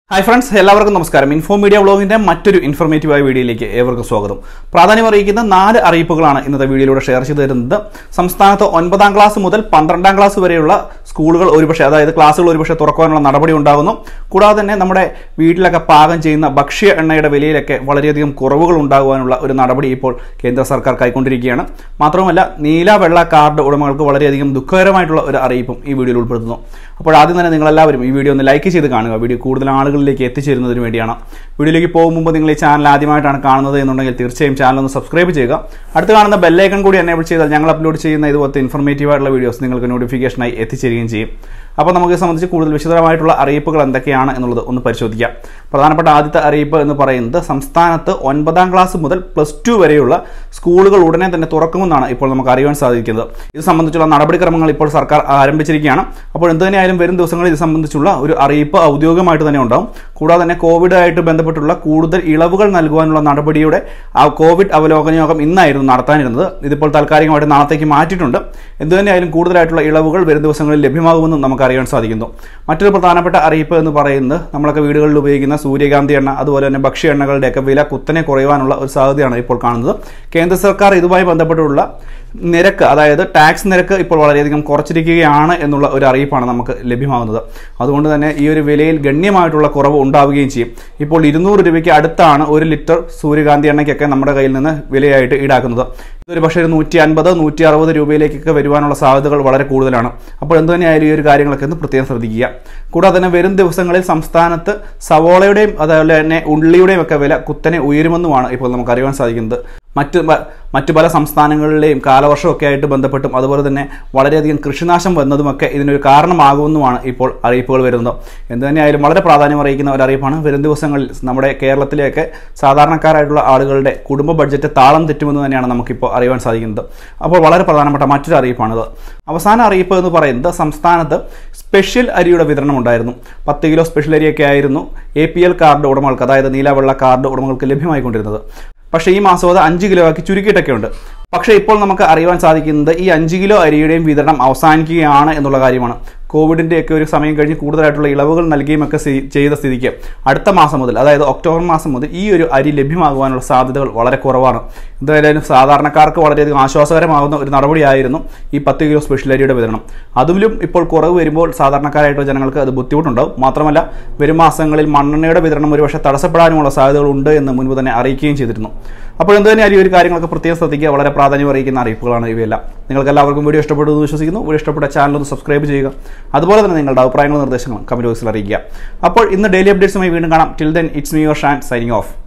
hi friends എല്ലാവർക്കും നമസ്കാരം info media വ്ളോഗിന്റെ മറ്റൊരു ഇൻഫോർമേറ്റീവായ വീഡിയോയിലേക്ക് ഏവർക്കും സ്വാഗതം പ്രാധാന്യം അറിയിക്കുന്ന നാല് അറിയിപ്പുകളാണ് ഇന്നത്തെ വീഡിയോയിലൂടെ ഷെയർ ചെയ്തു തരുന്നത് സംസ്ഥാനത്ത് ഒൻപതാം ക്ലാസ് മുതൽ പന്ത്രണ്ടാം ക്ലാസ് വരെയുള്ള സ്കൂളുകൾ ഒരുപക്ഷെ അതായത് ക്ലാസ്സുകൾ ഒരുപക്ഷെ തുറക്കാനുള്ള നടപടി ഉണ്ടാകുന്നു കൂടാതെ തന്നെ നമ്മുടെ വീട്ടിലൊക്കെ പാകം ചെയ്യുന്ന ഭക്ഷ്യ എണ്ണയുടെ വിലയിലൊക്കെ വളരെയധികം കുറവുകൾ ഉണ്ടാകുവാനുള്ള ഒരു നടപടി ഇപ്പോൾ കേന്ദ്ര സർക്കാർ കൈക്കൊണ്ടിരിക്കുകയാണ് മാത്രമല്ല നീല വെള്ള കാർഡ് ഉടമകൾക്ക് വളരെയധികം ദുഃഖകരമായിട്ടുള്ള ഒരു അറിയിപ്പും ഈ വീഡിയോയിൽ ഉൾപ്പെടുത്തുന്നു അപ്പോൾ ആദ്യം തന്നെ നിങ്ങളെല്ലാവരും ഈ വീഡിയോ ഒന്ന് ലൈക്ക് ചെയ്ത് കാണുക വീഡിയോ കൂടുതൽ ആളുകളിലേക്ക് എത്തിച്ചേരുന്നതിന് വേണ്ടിയാണ് വീഡിയോയിലേക്ക് പോകും മുമ്പ് നിങ്ങൾ ഈ ചാനൽ ആദ്യമായിട്ടാണ് കാണുന്നത് എന്നുണ്ടെങ്കിൽ തീർച്ചയായും ചാനൽ ഒന്ന് സബ്സ്ക്രൈബ് ചെയ്യുക അടുത്ത് കാണുന്ന ബെല്ലൈക്കൺ കൂടി എനേബിൾ ചെയ്താൽ ഞങ്ങൾ അപ്ലോഡ് ചെയ്യുന്ന ഇതുപോലത്തെ ഇൻഫർമേറ്റീവ് ആയിട്ടുള്ള വീഡിയോസ് നിങ്ങൾക്ക് നോട്ടിഫിക്കേഷനായി എത്തിച്ചേരുകയും ചെയ്യും അപ്പോൾ നമുക്ക് ഇത് സംബന്ധിച്ച് കൂടുതൽ വിശദമായിട്ടുള്ള അറിയിപ്പുകൾ എന്തൊക്കെയാണ് എന്നുള്ളത് ഒന്ന് പരിശോധിക്കാം പ്രധാനപ്പെട്ട ആദ്യത്തെ അറിയിപ്പ് എന്ന് പറയുന്നത് സംസ്ഥാനത്ത് ഒൻപതാം ക്ലാസ് മുതൽ പ്ലസ് ടു വരെയുള്ള സ്കൂളുകൾ ഉടനെ തന്നെ തുറക്കുമെന്നാണ് ഇപ്പോൾ നമുക്ക് അറിയാൻ സാധിക്കുന്നത് ഇത് സംബന്ധിച്ചുള്ള നടപടിക്രമങ്ങൾ ഇപ്പോൾ സർക്കാർ ആരംഭിച്ചിരിക്കുകയാണ് അപ്പോൾ എന്ത് തന്നെയായാലും വരും ദിവസങ്ങളിൽ ഇത് സംബന്ധിച്ചുള്ള ഒരു അറിയിപ്പ് ഔദ്യോഗികമായിട്ട് തന്നെ ഉണ്ടാവും കൂടാതെ തന്നെ കോവിഡായിട്ട് ബന്ധപ്പെട്ടുള്ള കൂടുതൽ ഇളവുകൾ നൽകുവാനുള്ള നടപടിയുടെ ആ കോവിഡ് അവലോകന യോഗം ഇന്നായിരുന്നു നടത്താനിരുന്നത് ഇതിപ്പോൾ താൽക്കാലികമായിട്ട് നാളത്തേക്ക് മാറ്റിയിട്ടുണ്ട് എന്ത് തന്നെയായാലും കൂടുതലായിട്ടുള്ള ഇളവുകൾ വരും ദിവസങ്ങളിൽ ലഭ്യമാകുമെന്നും നമുക്ക് അറിയാൻ സാധിക്കുന്നു മറ്റൊരു പ്രധാനപ്പെട്ട അറിയിപ്പ് എന്ന് പറയുന്നത് നമ്മളൊക്കെ വീടുകളിൽ ഉപയോഗിക്കുന്ന സൂര്യകാന്തി എണ്ണ അതുപോലെ തന്നെ ഭക്ഷ്യ എണ്ണകളുടെയൊക്കെ വില കുത്തനെ കുറയുവാനുള്ള ഒരു സാധ്യതയാണ് ഇപ്പോൾ കാണുന്നത് കേന്ദ്ര സർക്കാർ ഇതുമായി ബന്ധപ്പെട്ടുള്ള നിരക്ക് അതായത് ടാക്സ് നിരക്ക് ഇപ്പോൾ വളരെയധികം കുറച്ചിരിക്കുകയാണ് എന്നുള്ള ഒരു അറിയിപ്പാണ് നമുക്ക് ലഭ്യമാകുന്നത് അതുകൊണ്ട് തന്നെ ഈ ഒരു വിലയിൽ ഗണ്യമായിട്ടുള്ള കുറവ് ഉണ്ടാവുകയും ചെയ്യും ഇപ്പോൾ ഇരുന്നൂറ് രൂപയ്ക്ക് അടുത്താണ് ഒരു ലിറ്റർ സൂര്യകാന്തി എണ്ണയ്ക്കൊക്കെ നമ്മുടെ കയ്യിൽ നിന്ന് വിലയായിട്ട് ഈടാക്കുന്നത് ഇതൊരു പക്ഷേ ഒരു നൂറ്റി അൻപത് നൂറ്റി അറുപത് രൂപയിലേക്കൊക്കെ വരുവാനുള്ള സാധ്യതകൾ വളരെ കൂടുതലാണ് അപ്പോൾ എന്ത് തന്നെയായാലും ഈ ഒരു കാര്യങ്ങളൊക്കെ ഒന്ന് പ്രത്യേകം ശ്രദ്ധിക്കുക കൂടാതെ തന്നെ വരും ദിവസങ്ങളിൽ സംസ്ഥാനത്ത് സവോളയുടെയും അതുപോലെ തന്നെ ഉള്ളിയുടെയും ഒക്കെ വില കുത്തനെ ഉയരുമെന്നുമാണ് ഇപ്പോൾ നമുക്ക് അറിയാൻ സാധിക്കുന്നത് മറ്റ് പ- മറ്റു പല സംസ്ഥാനങ്ങളിലെയും കാലവർഷമൊക്കെ ആയിട്ട് ബന്ധപ്പെട്ടും അതുപോലെ തന്നെ വളരെയധികം കൃഷിനാശം വന്നതുമൊക്കെ ഇതിനൊരു കാരണമാകുമെന്നുമാണ് ഇപ്പോൾ അറിയിപ്പുകൾ വരുന്നത് എന്ത് തന്നെയായാലും വളരെ പ്രാധാന്യം അറിയിക്കുന്ന ഒരു അറിയിപ്പാണ് വരും ദിവസങ്ങളിൽ നമ്മുടെ കേരളത്തിലെയൊക്കെ സാധാരണക്കാരായിട്ടുള്ള ആളുകളുടെ കുടുംബ ബഡ്ജറ്റ് താളം തെറ്റുമെന്ന് തന്നെയാണ് നമുക്കിപ്പോൾ അറിയാൻ സാധിക്കുന്നത് അപ്പോൾ വളരെ പ്രധാനപ്പെട്ട മറ്റൊരു അറിയിപ്പാണിത് അവസാന അറിയിപ്പ് എന്ന് പറയുന്നത് സംസ്ഥാനത്ത് സ്പെഷ്യൽ അരിയുടെ വിതരണം ഉണ്ടായിരുന്നു പത്ത് കിലോ സ്പെഷ്യൽ അരിയൊക്കെ ആയിരുന്നു എ പി എൽ കാർഡ് ഉടമകൾക്ക് അതായത് നീലവെള്ള കാർഡ് ഉടമകൾക്ക് ലഭ്യമായിക്കൊണ്ടിരുന്നത് പക്ഷേ ഈ മാസം അത് അഞ്ച് കിലോ ആക്കി ചുരുക്കിയിട്ടൊക്കെ ഉണ്ട് പക്ഷേ ഇപ്പോൾ നമുക്ക് അറിയുവാൻ സാധിക്കുന്നത് ഈ അഞ്ച് കിലോ അരിയുടെയും വിതരണം അവസാനിക്കുകയാണ് എന്നുള്ള കാര്യമാണ് കോവിഡിൻ്റെ ഒക്കെ ഒരു സമയം കഴിഞ്ഞ് കൂടുതലായിട്ടുള്ള ഇളവുകൾ നൽകുകയുമൊക്കെ സ്ഥി- ചെയ്ത സ്ഥിതിക്ക് അടുത്ത മാസം മുതൽ അതായത് ഒക്ടോബർ മാസം മുതൽ ഈ ഒരു അരി ലഭ്യമാകുവാനുള്ള സാധ്യതകൾ വളരെ കുറവാണ് എന്തായാലും സാധാരണക്കാർക്ക് വളരെയധികം ആശ്വാസകരമാകുന്ന ഒരു നടപടിയായിരുന്നു ഈ പത്ത് കിലോ സ്പെഷ്യൽ അരിയുടെ വിതരണം അതിലും ഇപ്പോൾ കുറവ് വരുമ്പോൾ സാധാരണക്കാരായിട്ടുള്ള ജനങ്ങൾക്ക് അത് ബുദ്ധിമുട്ടുണ്ടാവും മാത്രമല്ല വരും മാസങ്ങളിൽ മണ്ണെണ്ണയുടെ വിതരണം ഒരുപക്ഷെ തടസ്സപ്പെടാനുമുള്ള സാധ്യതകളുണ്ട് എന്ന് മുൻപ് തന്നെ അറിയിക്കുകയും ചെയ്തിരുന്നു അപ്പോൾ എന്ത് തന്നെയാലും ഈ ഒരു കാര്യങ്ങളൊക്കെ പ്രത്യേകം ശ്രദ്ധിക്കുക വളരെ പ്രാധാന്യം അറിയിക്കുന്ന അറിയിപ്പുകളാണ് ഇവയെല്ലാം നിങ്ങൾക്ക് എല്ലാവർക്കും വീഡിയോ ഇഷ്ടപ്പെട്ടു എന്ന് വിശ്വസിക്കുന്നു വീഡിയോ ഇഷ്ടപ്പെട്ട ചാനൽ ഒന്ന് സബ്സ്ക്രൈബ് ചെയ്യുക അതുപോലെ തന്നെ നിങ്ങളുടെ അഭിപ്രായങ്ങളും നിർദ്ദേശങ്ങളും കമന്റ് ബോക്സിൽ അറിയിക്കുക അപ്പോൾ ഇന്ന് ഡെയിലി അപ്ഡേറ്റ്സുമായി വീണ്ടും കാണാം till then it's me your Shan signing of